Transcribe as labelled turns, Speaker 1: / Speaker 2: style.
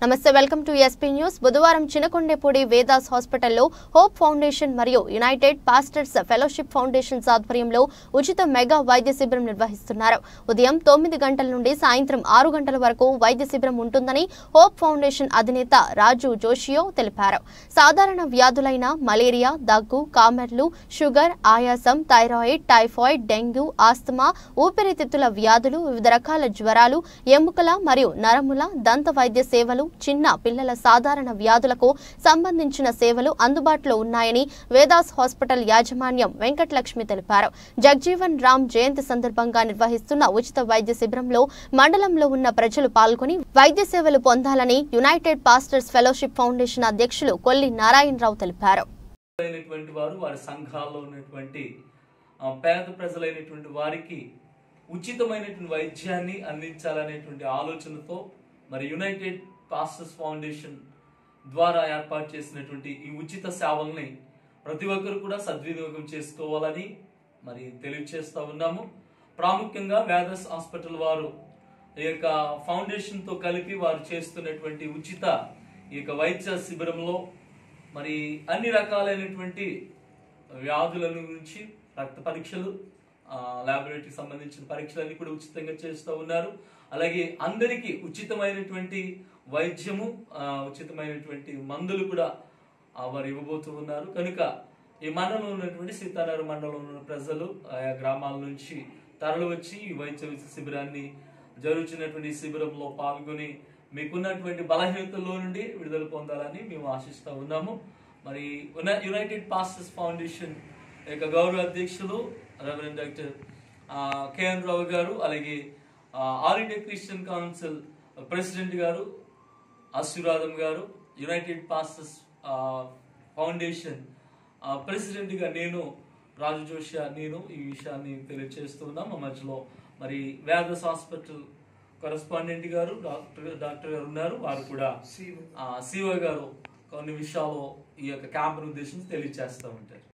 Speaker 1: నమస్తే welcome to SP news బుధవారం చినకొండపూడి వేదాస్ హాస్పిటల్లో హోప్ ఫౌండేషన్ మరియు యునైటెడ్ పాస్టర్స్ ఫెలోషిప్ ఫౌండేషన్స్ ఆధ్వర్యంలో ఉచిత మెగా వైద్య శిబిరం నిర్వహిస్తున్నారు ఉదయం తొమ్మిది గంటల నుండి సాయంత్రం ఆరు గంటల వరకు వైద్య శిబిరం ఉంటుందని హోప్ ఫౌండేషన్ అధినేత రాజు జోషియో తెలిపారు సాధారణ వ్యాధులైన మలేరియా దగ్గు కామెర్లు షుగర్ ఆయాసం థైరాయిడ్ టైఫాయిడ్ డెంగ్యూ ఆస్తమా ఊపిరితిత్తుల వ్యాధులు వివిధ రకాల జ్వరాలు ఎముకల మరియు నరముల దంత వైద్య సేవలు చిన్న పిల్లల సాధారణ వ్యాధులకు సంబంధించిన సేవలు అందుబాటులో ఉన్నాయని వేదాస్ హాస్పిటల్ యాజమాన్యం వెంకటలక్ష్మి తెలిపారు జగ్జీవన్ రామ్ జయంతి సందర్భంగా నిర్వహిస్తున్న ఉచిత వైద్య శిబిరంలో మండలంలో ఉన్న ప్రజలు పాల్గొని వైద్య సేవలు పొందాలని యునైటెడ్ పాస్టర్స్ ఫెలోషిప్ ఫౌండేషన్ అధ్యక్షులు కొల్లి నారాయణరావు తెలిపారు
Speaker 2: అయినటువంటి వారు వారి సంఘాల్లో ఉన్నటువంటి ఆ, పేద ప్రజలైనటువంటి వారికి ఉచితమైనటువంటి వైద్యాన్ని అందించాలనేటువంటి ఆలోచనతో మరి యునైటెడ్ పాస్టర్స్ ఫౌండేషన్ ద్వారా ఏర్పాటు చేసినటువంటి ఈ ఉచిత సేవల్ని ప్రతి ఒక్కరు కూడా సద్వినియోగం చేసుకోవాలని మరి తెలియచేస్తా ఉన్నాము ప్రాముఖ్యంగా వేదస్ హాస్పిటల్ వారు ఈ యొక్క ఫౌండేషన్ తో కలిపి వారు చేస్తున్నటువంటి ఉచిత ఈ యొక్క వైద్య శిబిరంలో మరి అన్ని రకాలైనటువంటి వ్యాధుల గురించి రక్త పరీక్షలు ల్యాబొరేటరీకి సంబంధించిన పరీక్షలన్నీ కూడా ఉచితంగా చేస్తూ ఉన్నారు అలాగే అందరికీ ఉచితమైనటువంటి వైద్యము ఆ, ఉచితమైనటువంటి మందులు కూడా ఆ, వారు ఇవ్వబోతూ ఉన్నారు కనుక ఈ మండలంలో ఉన్నటువంటి సీతారామ మండలంలో ఉన్న ప్రజలు ఆయా గ్రామాల నుంచి తరలి వచ్చి ఈ వైద్య శిబిరాన్ని జరుగుతున్నటువంటి ఈ శిబిరంలో పాల్గొని మీకున్నటువంటి బలహీనతల్లో నుండి విడుదల పొందాలని మేము ఆశిస్తూ ఉన్నాము మరి ఉన్న- యునైటెడ్ పాస్టర్స్ ఫౌండేషన్ యొక్క గౌరవ అధ్యక్షులు రెవరెండ్ డాక్టర్ ఆ, కేఎన్ రావు గారు అలాగే ఆ, all India Christian council president గారు ఆశీర్వాదం గారు యునైటెడ్ పాస్టర్స్ ఆ, ఫౌండేషన్ ఆ, ప్రెసిడెంట్ గా నేను రాజు జోషియా నేను ఈ విషయాన్ని తెలియజేస్తున్నాం మా మధ్యలో మరి వేదస్ హాస్పిటల్ కరస్పాండెంట్ గారు డాక్టర్ డాక్టర్ గారు ఉన్నారు వారు కూడా ఆ, సిఓ గారు కొన్ని విషయాలు ఈ యొక్క క్యాంప్ ఉద్దేశించి తెలియజేస్తూ ఉంటారు